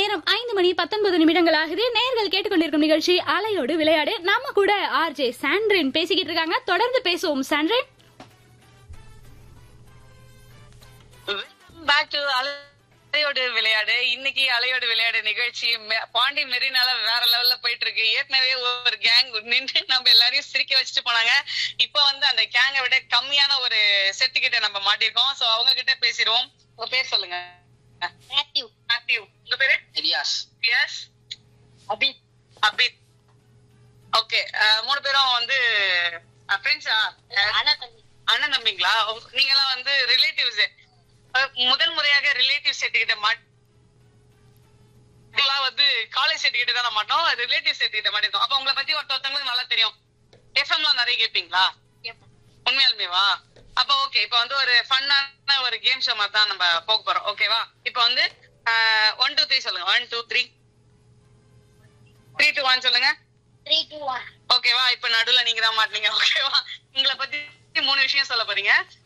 நேரம் ஐந்து மணி பத்தொன்பது நிமிடங்கள் ஆகுது நேர்கள் கேட்டுக்கொண்டிருக்கும் நிகழ்ச்சி அலையோடு விளையாடு நம்ம கூட ஆர்ஜே சாண்ட்ரின் பேசிக்கிட்டு இருக்காங்க தொடர்ந்து பேசுவோம் சாண்ட்ரின் பேக் டு அலையோடு விளையாடு இன்னைக்கு அலையோடு விளையாடு நிகழ்ச்சி மெ- பாண்டி மெரினால வேற லெவல்ல போயிட்டு இருக்கு ஏற்கனவே ஒரு கேங் நின்று நம்ம எல்லாரையும் சிரிக்க வச்சுட்டு போனாங்க இப்ப வந்து அந்த கேங்கை விட கம்மியான ஒரு செட்டு கிட்ட நம்ம மாட்டிருக்கோம் சோ அவங்க கிட்ட பேசிடுவோம் உங்க பேர் சொல்லுங்க மேத்யூ மேத்யூ உங்க பேரு Elias yes Abid Abid okay மூணு பேரும் வந்து ஃப்ரெண்ட்ஸா அண்ணா தம்பி அண்ணன் தம்பிங்களா உங்க- நீங்கெல்லாம் வந்து ரிலேட்டிவ்ஸ் முதல் முறையாக ரிலேட்டிவ் செட் கிட்ட மாட் இதெல்லாம் வந்து காலேஜ் செட் கிட்ட தான் மாட்டோம் ரிலேட்டிவ் செட் கிட்ட மாட்டிருக்கோம் அப்ப உங்களை பத்தி ஒருத்தவங்களுக்கு நல்லா தெரியும் எஃப்எம்லாம் நிறைய கேட்பீங்களா உண்மையாலுமேவா அப்ப ஓகே இப்ப வந்து ஒரு ஃபன்னான ஒரு கேம் ஷோ மாதிரி தான் நம்ம போக போறோம் ஓகேவா இப்ப வந்து ஒன் டூ த்ரீ சொல்லுங்க one two three three two one சொல்லுங்க த்ரீ டூ ஒன் ஓகேவா இப்ப நடுவுல நீங்க தான் மாட்டீங்க ஓகேவா உங்களை பத்தி மூணு விஷயம் சொல்ல போறீங்க